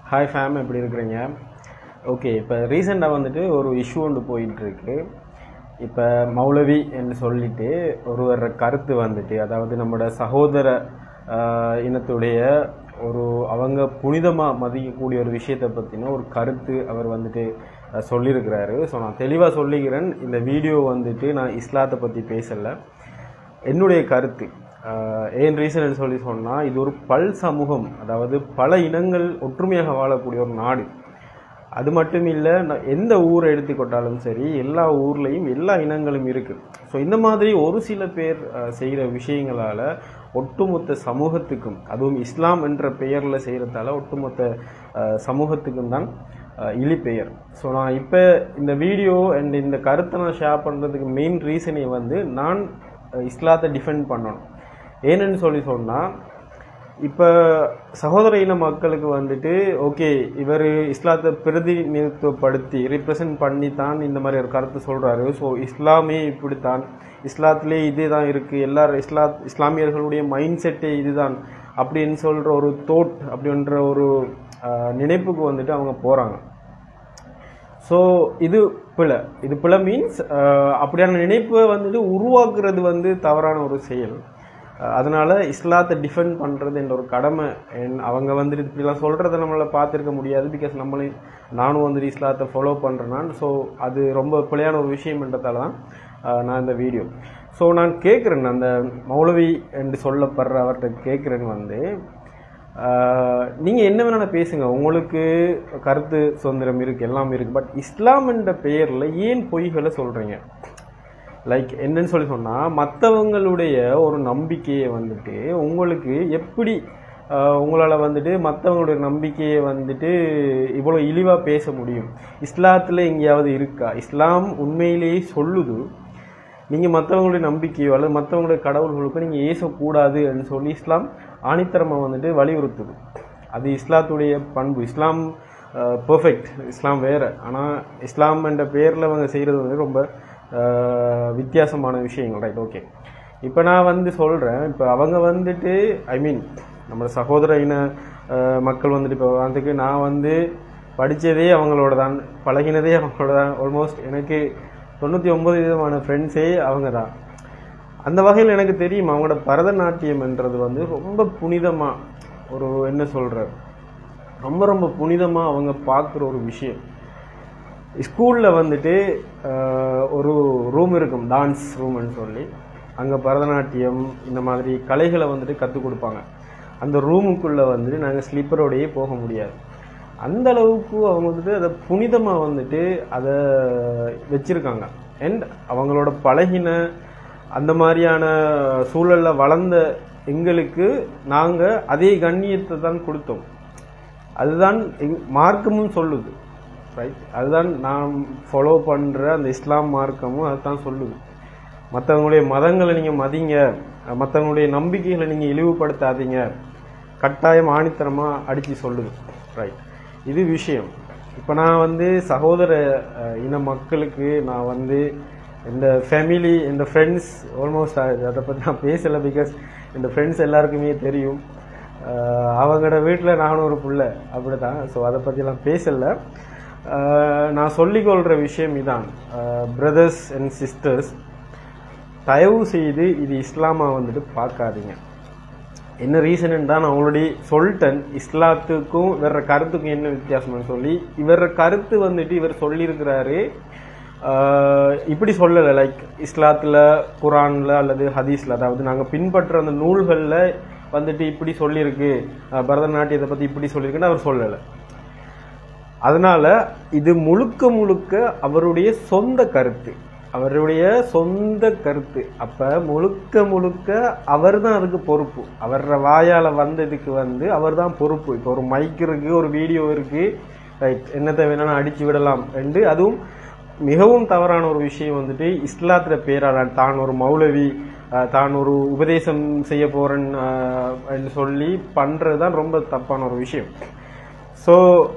hi fame எப்படி இருக்கிறீங்க okay இப்போ ரீசெண்டாக வந்துட்டு ஒரு இஷ்யூ ஒன்று போயிட்டுருக்கு இப்போ மௌலவி என்று சொல்லிட்டு ஒருவர் கருத்து வந்துட்டு அதாவது நம்மளோட சகோதர ஆஹ், இனத்துடைய ஒரு அவங்க புனிதமாக மதிக்கக்கூடிய ஒரு விஷயத்தை பற்றின ஒரு கருத்து அவர் வந்துட்டு அஹ், சொல்லியிருக்கிறாரு ஸோ நான் தெளிவாக சொல்லிக்கிறேன் இந்த வீடியோ வந்துட்டு நான் இஸ்லாத்தை பற்றி பேசலை என்னுடைய கருத்து ஆஹ், ஏன் ரீசன் சொல்லி சொன்னால் இது ஒரு பல் சமூகம் அதாவது பல இனங்கள் ஒற்றுமையாக வாழக்கூடிய ஒரு நாடு அது மட்டும் இல்லை எந்த ஊரை எடுத்துக்கொண்டாலும் சரி எல்லா ஊர்லேயும் எல்லா இனங்களும் இருக்குது ஸோ இந்த மாதிரி ஒரு சில பேர் செய்கிற விஷயங்களால் ஒட்டுமொத்த சமூகத்துக்கும் அதுவும் இஸ்லாம் என்ற பெயரில் செய்கிறதால ஒட்டுமொத்த அஹ், சமூகத்துக்கும் தான் அஹ், இழிபெயர் ஸோ நான் இப்போ இந்த வீடியோ அண்ட் இந்த கருத்தை நான் ஷேர் பண்ணுறதுக்கு மெயின் ரீசனே வந்து நான் அஹ், இஸ்லாத்தை டிஃபெண்ட் பண்ணணும் ஏன்னு சொல்லி சொன்னால் இப்போ சகோதர இன மக்களுக்கு வந்துட்டு ஓகே இவர் இஸ்லாத்தை பிரதிநிதித்துவப்படுத்தி ரிப்ரசன்ட் பண்ணி தான் இந்த மாதிரி ஒரு கருத்து சொல்கிறாரு ஸோ இஸ்லாமே இப்படித்தான் இஸ்லாத்திலே இதே தான் இருக்குது எல்லாரும் இஸ்லா இஸ்லாமியர்களுடைய மைண்ட் செட்டே இதுதான் அப்படின்னு சொல்கிற ஒரு தோட் அப்படின்ற ஒரு ஆஹ், நினைப்புக்கு வந்துட்டு அவங்க போகிறாங்க ஸோ இது பிழை இது பிழை மீன்ஸ் அப்படியான நினைப்பை வந்துட்டு உருவாக்குறது வந்து தவறான ஒரு செயல் அஹ், அதனால இஸ்லாத்தை டிஃபெண்ட் பண்ணுறது என்ற ஒரு கடமை என் அவங்க வந்துட்டு இப்படிலாம் சொல்கிறத நம்மளால் பார்த்துருக்க முடியாது பிகாஸ் நம்மளே நானும் வந்துட்டு இஸ்லாத்தை ஃபாலோ பண்ணுறேன் ஸோ அது ரொம்ப பிழையான ஒரு விஷயம்ன்றதால தான் அஹ், நான் இந்த வீடியோ ஸோ நான் கேட்குறேன் அந்த மௌலவி என்று சொல்லப்படுற அவர்கிட்ட கேட்குறேன்னு வந்து நீங்கள் என்ன வேணாலும் பேசுங்க உங்களுக்கு கருத்து சுதந்திரம் இருக்குது எல்லாம் இருக்குது பட் இஸ்லாம் என்ற பெயரில் ஏன் பொய்களை சொல்கிறீங்க லைக் என்னன்னு சொல்லி சொன்னால் மற்றவங்களுடைய ஒரு நம்பிக்கையை வந்துட்டு உங்களுக்கு எப்படி உங்களால் வந்துட்டு மற்றவங்களுடைய நம்பிக்கையை வந்துட்டு இவ்வளோ இழிவாக பேச முடியும் இஸ்லாத்தில் எங்கேயாவது இருக்கா இஸ்லாம் உண்மையிலேயே சொல்லுது நீங்கள் மற்றவங்களுடைய நம்பிக்கையோ அல்லது மற்றவங்களுடைய கடவுள்களுக்கோ நீங்கள் ஏசக்கூடாதுன்னு சொல்லி இஸ்லாம் ஆணித்தரமாக வந்துட்டு வலியுறுத்துது அது இஸ்லாத்துடைய பண்பு இஸ்லாம் பெர்ஃபெக்ட் இஸ்லாம் வேறு ஆனால் இஸ்லாம் என்ற பேரில் அவங்க செய்கிறது வந்து ரொம்ப அஹ், வித்தியாசமான விஷயங்கள் ரைட் ஓகே இப்போ நான் வந்து சொல்கிறேன் இப்போ அவங்க வந்துட்டு ஐ மீன் நம்ம சகோதர இன அஹ், மக்கள் வந்துட்டு இப்போ அதுக்கு நான் வந்து படித்ததே அவங்களோட தான் பழகினதே அவங்களோட தான் ஆல்மோஸ்ட் எனக்கு தொண்ணூற்றி ஒம்பது விதமான ஃப்ரெண்ட்ஸே அவங்க தான் அந்த வகையில் எனக்கு தெரியும் அவங்களோட பரதநாட்டியம்ன்றது வந்து ரொம்ப புனிதமாக ஒரு என்ன சொல்கிற ரொம்ப ரொம்ப புனிதமாக அவங்க பார்க்குற ஒரு விஷயம் ஸ்கூலில் வந்துட்டு ஆஹ், ஒரு ரூம் இருக்கும் டான்ஸ் ரூம்னு சொல்லி அங்கே பரதநாட்டியம் இந்த மாதிரி கலைகளை வந்துட்டு கற்றுக் கொடுப்பாங்க அந்த ரூமுக்குள்ளே வந்துட்டு நாங்கள் ஸ்லீப்பரோடையே போக முடியாது அந்த அளவுக்கு அவங்க வந்துட்டு அதை புனிதமாக வந்துட்டு அதை வச்சுருக்காங்க அண்ட் அவங்களோட பழகின அந்த மாதிரியான சூழலில் வளர்ந்த எங்களுக்கு நாங்கள் அதே கண்ணியத்தை தான் கொடுத்தோம் அதுதான் எங் மார்க்கமும் சொல்லுது ரைட் அதுதான் நான் ஃபாலோ பண்ணுற அந்த இஸ்லாம் மார்க்கமும் அதுதான் சொல்லுது மற்றவங்களுடைய மதங்களை நீங்கள் மதிங்க மற்றவங்களுடைய நம்பிக்கைகளை நீங்கள் இழிவுபடுத்தாதீங்க கட்டாயம் ஆணித்தரமாக அடித்து சொல்லுது ரைட் இது விஷயம் இப்போ நான் வந்து சகோதர அஹ், இன மக்களுக்கு நான் வந்து இந்த ஃபேமிலி இந்த ஃப்ரெண்ட்ஸ் ஆல்மோஸ்ட் அதை பற்றி நான் பேசலை பிகாஸ் இந்த ஃப்ரெண்ட்ஸ் எல்லாருக்குமே தெரியும் அஹ், அவங்களோட வீட்டில் நானும் ஒரு புள்ள அப்படி தான் ஸோ அதை பற்றிலாம் பேசலை அஹ், நான் சொல்லிக்கொள்கிற விஷயம் இதான் பிரதர்ஸ் அண்ட் சிஸ்டர்ஸ் தயவு செய்து இது இஸ்லாமா வந்துட்டு பார்க்காதீங்க என்ன ரீசன் தான் நான் ஆல்ரெடி சொல்லிட்டேன் இஸ்லாத்துக்கும் இவர கருத்துக்கும் என்ன வித்தியாசம்னு சொல்லி இவர கருத்து வந்துட்டு இவர் சொல்லியிருக்கிறாரு ஆஹ், இப்படி சொல்லலை லைக் இஸ்லாத்தில் குரானில் அல்லது ஹதீஸில் அதாவது நாங்கள் பின்பற்ற அந்த நூல்களில் வந்துட்டு இப்படி சொல்லியிருக்கு ஆஹ், பரதநாட்டியத்தை பற்றி இப்படி சொல்லியிருக்குன்னு அவர் சொல்லலை அதனால இது முழுக்க முழுக்க அவருடைய சொந்த கருத்து அவருடைய சொந்த கருத்து அப்ப முழுக்க முழுக்க அவர் தான் அதுக்கு பொறுப்பு அவர வாயால வந்ததுக்கு வந்து அவர் தான் பொறுப்பு இப்போ ஒரு மைக் இருக்கு ஒரு வீடியோ இருக்கு ரைட் என்னத்தை வேணாலும் அடிச்சு விடலாம் என்று அதுவும் மிகவும் தவறான ஒரு விஷயம் வந்துட்டு இஸ்லாத்துல பேராளன் தான் ஒரு மௌலவி அஹ், தான் ஒரு உபதேசம் செய்ய போறேன் என்று சொல்லி பண்றது தான் ரொம்ப தப்பான ஒரு விஷயம் ஸோ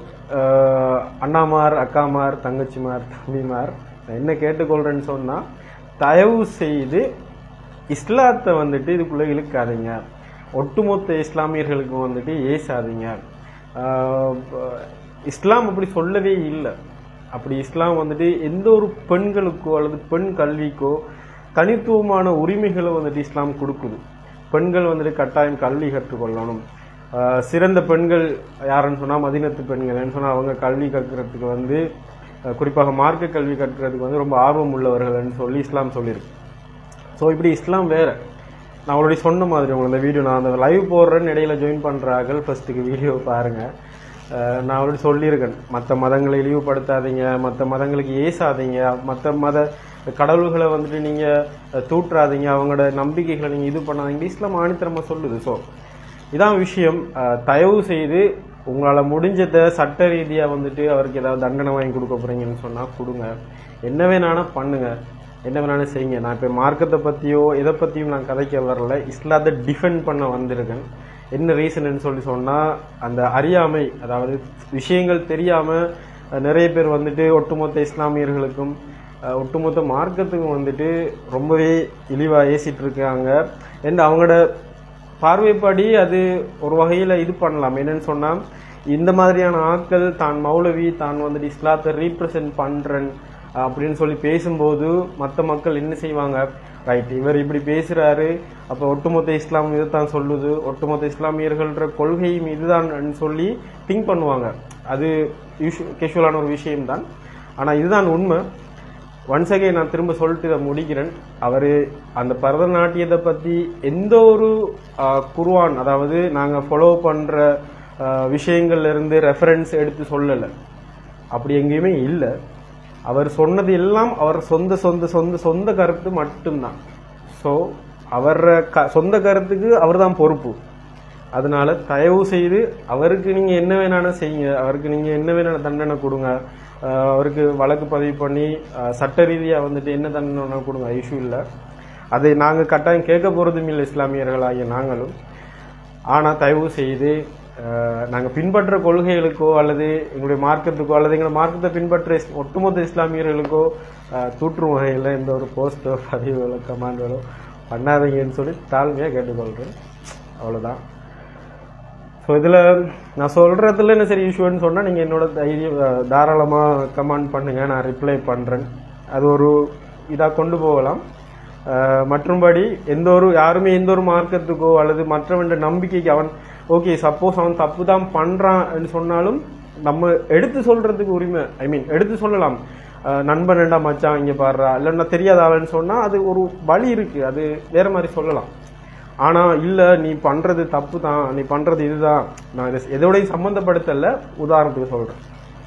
அண்ணாமார் அக்காமார் தங்கச்சிமார் தம்பிமார் நான் என்ன கேட்டுக்கொள்றேன்னு சொன்னால் தயவு செய்து இஸ்லாத்தை வந்துட்டு இதுக்குள்ளே இழுக்காதீங்க ஒட்டுமொத்த இஸ்லாமியர்களுக்கு வந்துட்டு ஏசாதீங்க ஆஹ் இஸ்லாம் அப்படி சொல்லவே இல்லை அப்படி இஸ்லாம் வந்துட்டு எந்த ஒரு பெண்களுக்கோ அல்லது பெண் கல்விக்கோ தனித்துவமான உரிமைகளை வந்துட்டு இஸ்லாம் கொடுக்குது பெண்கள் வந்துட்டு கட்டாயம் கல்வி கற்றுக்கொள்ளணும் ஆஹ் சிறந்த பெண்கள் யாருன்னு சொன்னா மதினத்து பெண்கள் சொன்னா அவங்க கல்வி கற்கிறதுக்கு வந்து அஹ் குறிப்பாக மார்க்க கல்வி கற்கிறதுக்கு வந்து ரொம்ப ஆர்வம் உள்ளவர்கள்னு சொல்லி இஸ்லாம் சொல்லியிருக்கு ஸோ இப்படி இஸ்லாம் வேற நான் ஆல்ரெடி சொன்ன மாதிரி உங்களுக்கு இந்த வீடியோ நான் அந்த லைவ் போடுறேன்னு இடையில ஜாயின் பண்ணுறார்கள் ஃபர்ஸ்ட்டுக்கு வீடியோ பாருங்க அஹ் நான் ஆல்ரெடி சொல்லியிருக்கேன் மற்ற மதங்களை இழிவுபடுத்தாதீங்க மற்ற மதங்களுக்கு ஏசாதீங்க மற்ற மத கடவுள்களை வந்துட்டு நீங்கள் தூற்றாதீங்க அவங்களோட நம்பிக்கைகளை நீங்கள் இது பண்ணாதீங்க இஸ்லாம் ஆணித்தரமாக சொல்லுது ஸோ இதான் விஷயம் அஹ் தயவு செய்து உங்களால் முடிஞ்சதை சட்ட ரீதியாக வந்துட்டு அவருக்கு ஏதாவது தண்டனை வாங்கி கொடுக்க போறீங்கன்னு சொன்னால் கொடுங்க என்ன வேணாலும் பண்ணுங்க என்ன வேணாலும் செய்யுங்க நான் இப்போ மார்க்கத்தை பற்றியோ எதை பற்றியும் நான் கதைக்க வரல இஸ்லாத்தை டிஃபெண்ட் பண்ண வந்திருக்கேன் என்ன ரீசன்னு சொல்லி சொன்னால் அந்த அறியாமை அதாவது விஷயங்கள் தெரியாமல் நிறைய பேர் வந்துட்டு ஒட்டுமொத்த இஸ்லாமியர்களுக்கும் அஹ், ஒட்டுமொத்த மார்க்கத்துக்கும் வந்துட்டு ரொம்பவே இழிவாக ஏசிட்டு இருக்காங்க அண்ட் அவங்களோட பார்வைப்படி அது ஒரு வகையில் இது பண்ணலாம் என்னன்னு சொன்னால் இந்த மாதிரியான ஆட்கள் தான் மௌலவி தான் வந்துட்டு இஸ்லாத்தை ரீப்ரசென்ட் பண்ணுறேன் அப்படின்னு சொல்லி பேசும்போது மற்ற மக்கள் என்ன செய்வாங்க ரைட் இவர் இப்படி பேசுறாரு அப்போ ஒட்டுமொத்த இஸ்லாம் இதுதான் சொல்லுது ஒட்டுமொத்த இஸ்லாமியர்கள்ன்ற கொள்கையும் இதுதான் சொல்லி திங்க் பண்ணுவாங்க அது கேஷுவலான ஒரு விஷயம்தான் ஆனால் இதுதான் உண்மை ஒன்ஸ் அகே நான் திரும்ப சொல்லிட்டு இதை முடிக்கிறேன் அவர் அந்த பரதநாட்டியத்தை பற்றி எந்த ஒரு ஆஹ், குர்ஆன் அதாவது நாங்கள் ஃபாலோ பண்ணுற விஷயங்கள்ல இருந்து ரெஃபரன்ஸ் எடுத்து சொல்லலை அப்படி எங்கேயுமே இல்லை அவர் சொன்னது எல்லாம் அவர் சொந்த சொந்த சொந்த சொந்த கருத்து மட்டும்தான் ஸோ அவர் க சொந்த கருத்துக்கு அவர் தான் பொறுப்பு அதனால தயவு செய்து அவருக்கு நீங்க என்ன வேணாலும் செய்யுங்க அவருக்கு நீங்க என்ன வேணாலும் தண்டனை கொடுங்க அஹ் அவருக்கு வழக்கு பதிவு பண்ணி அஹ் சட்ட ரீதியா வந்துட்டு என்ன தண்டனை வேணாலும் கொடுங்க இஷ்யூ இல்லை அதை நாங்க கட்டாயம் கேட்க போறதும் இல்லை இஸ்லாமியர்களாகிய நாங்களும் ஆனா தயவு செய்து அஹ், நாங்க பின்பற்ற கொள்கைகளுக்கோ அல்லது எங்களுடைய மார்க்கத்துக்கோ அல்லது எங்களை மார்க்கத்தை பின்பற்ற இஸ்- ஒட்டுமொத்த இஸ்லாமியர்களுக்கோ அஹ், தூற்றும் வகையில் எந்த ஒரு போஸ்டோ பதிவுகளோ கமாண்டோ பண்ணாதீங்கன்னு சொல்லி தாழ்மையாக கேட்டுக்கொள்கிறேன் அவ்வளோதான் ஸோ இதில் நான் சொல்கிறதுல என்ன சரி இஷ்யூன்னு சொன்னால் நீங்கள் என்னோட தைரியம் அஹ், தாராளமாக கமெண்ட் பண்ணுங்கள் நான் ரிப்ளை பண்ணுறேன் அது ஒரு இதாக கொண்டு போகலாம் அஹ், மற்றும்படி எந்த ஒரு யாருமே எந்த ஒரு மார்க்கத்துக்கோ அல்லது மற்றவன் நம்பிக்கைக்கு அவன் ஓகே சப்போஸ் அவன் தப்பு தான் பண்ணுறான்னு சொன்னாலும் நம்ம எடுத்து சொல்கிறதுக்கு உரிமை ஐ மீன் எடுத்து சொல்லலாம் அஹ், நண்பன் ஏண்டா மச்சான் இங்கே பாடுறா இல்லைன்னா தெரியாத ஆளுன்னு சொன்னால் அது ஒரு வழி இருக்குது அது வேற மாதிரி சொல்லலாம் ஆனா இல்ல நீ பண்றது தப்பு தான் நீ பண்றது இதுதான் நான் இதை எதோடையும் சம்மந்தப்படுத்தல உதாரணத்துக்கு சொல்றேன்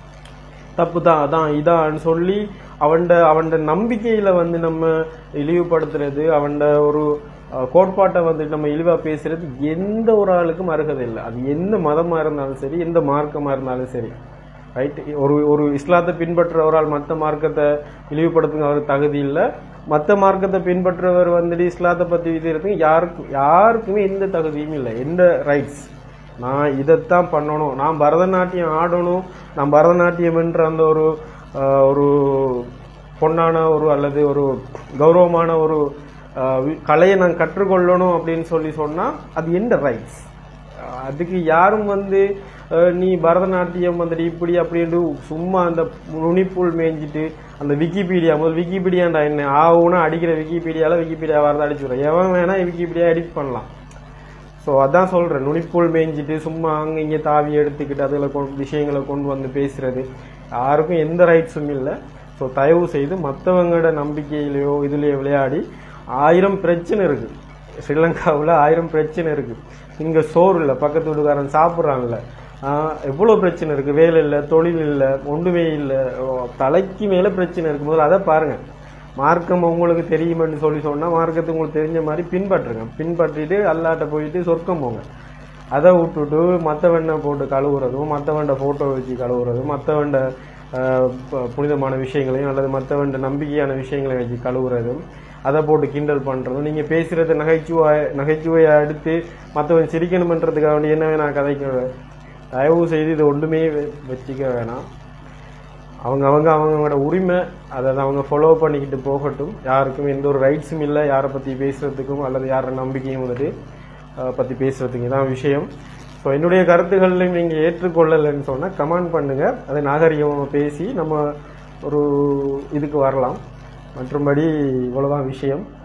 தப்பு தான் அதான் இதான்னு சொல்லி அவன்ட அவன்ட நம்பிக்கையில வந்து நம்ம இழிவுபடுத்துறது அவன்ட ஒரு அஹ், கோட்பாட்டை வந்துட்டு நம்ம இழிவா பேசுறது எந்த ஒரு ஆளுக்கும் அருகதை இல்லை அது எந்த மதமா இருந்தாலும் சரி எந்த மார்க்கமா இருந்தாலும் சரி ரைட் ஒரு ஒரு இஸ்லாத்தை பின்பற்றுறவரால் மற்ற மார்க்கத்தை இழிவுபடுத்துங்க அவருக்கு தகுதி இல்லை மற்ற மார்க்கத்தை பின்பற்றுறவர் வந்துட்டு இஸ்லாத்தை பத்தி விதிக்கிறதுக்கு யாருக்கு யாருக்குமே எந்த தகுதியும் இல்லை எந்த ரைட்ஸ் நான் இதைத்தான் பண்ணணும் நான் பரதநாட்டியம் ஆடணும் நான் பரதநாட்டியம் என்ற அந்த ஒரு ஆஹ், ஒரு பொன்னான ஒரு அல்லது ஒரு கௌரவமான ஒரு ஆஹ், வி- கலையை நான் கற்றுக்கொள்ளணும் அப்படின்னு சொல்லி சொன்னா அது எந்த ரைட்ஸ் அதுக்கு யாரும் வந்து அஹ், நீ பரதநாட்டியம் வந்துட்டு இப்படி அப்படின்ட்டு சும்மா அந்த நுனிப்புல் மேய்ஞ்சிட்டு அந்த விக்கிபீடியா முதல் விக்கிபீடியாண்டா என்ன ஆகுனா அடிக்கிற விக்கிபீடியால விக்கிபீடியா வரத அடிச்சுடுறேன் எவன் வேணா விக்கிபீடியா எடிட் பண்ணலாம் ஸோ அதான் சொல்றேன் நுனிப்புல் மேய்ஞ்சிட்டு சும்மா அங்க இங்க தாவி எடுத்துக்கிட்டு அதில் கொண்டு விஷயங்களை கொண்டு வந்து பேசுறது யாருக்கும் எந்த ரைட்ஸும் இல்லை ஸோ தயவு செய்து மற்றவங்களோட நம்பிக்கையிலையோ இதுலயோ விளையாடி ஆயிரம் பிரச்சனை இருக்கு ஸ்ரீலங்காவில் ஆயிரம் பிரச்சனை இருக்கு இங்க சோறு இல்லை பக்கத்து வீட்டுக்காரன் சாப்பிட்றான்ல எவ்வளோ பிரச்சனை இருக்கு வேலை இல்லை தொழில் இல்லை ஒன்றுமே இல்லை தலைக்கு மேலே பிரச்சனை இருக்கு முதல்ல அதை பாருங்க மார்க்கம் உங்களுக்கு தெரியுமென்னு சொல்லி சொன்னா மார்க்கத்தை உங்களுக்கு தெரிஞ்ச மாதிரி பின்பற்றுங்க பின்பற்றிட்டு அல்லாட்ட போயிட்டு சொர்க்கம் போங்க அதை விட்டுட்டு மற்றவண்ணை போட்டு கழுவுறதும் மற்றவண்ட ஃபோட்டோ வச்சு கழுவுறதும் மற்றவண்ட புனிதமான விஷயங்களையும் அல்லது மற்றவண்ட நம்பிக்கையான விஷயங்களை வச்சு கழுவுறதும் அதை போட்டு கிண்டல் பண்றதும் நீங்க பேசுறத நகைச்சுவை நகைச்சுவையை எடுத்து மற்றவன் சிரிக்கணுமன்றதுக்காக வேண்டி என்ன வேணா கதைக்க தயவு செய்து இது ஒன்றுமே வெ- வச்சுக்க வேணாம் அவங்க அவங்க அவங்களோட உரிமை அதை அவங்க ஃபாலோ பண்ணிக்கிட்டு போகட்டும் யாருக்கும் எந்த ஒரு ரைட்ஸும் இல்லை யாரை பற்றி பேசுறதுக்கும் அல்லது யார நம்பிக்கையும் வந்துட்டு அஹ், பற்றி பேசுறதுக்கு இதான் விஷயம் ஸோ என்னுடைய கருத்துக்களையும் நீங்கள் ஏற்றுக்கொள்ளலைன்னு சொன்னால் கமெண்ட் பண்ணுங்கள் அதை நாகரிகமாக பேசி நம்ம ஒரு இதுக்கு வரலாம் மற்றும்படி இவ்வளோதான் விஷயம்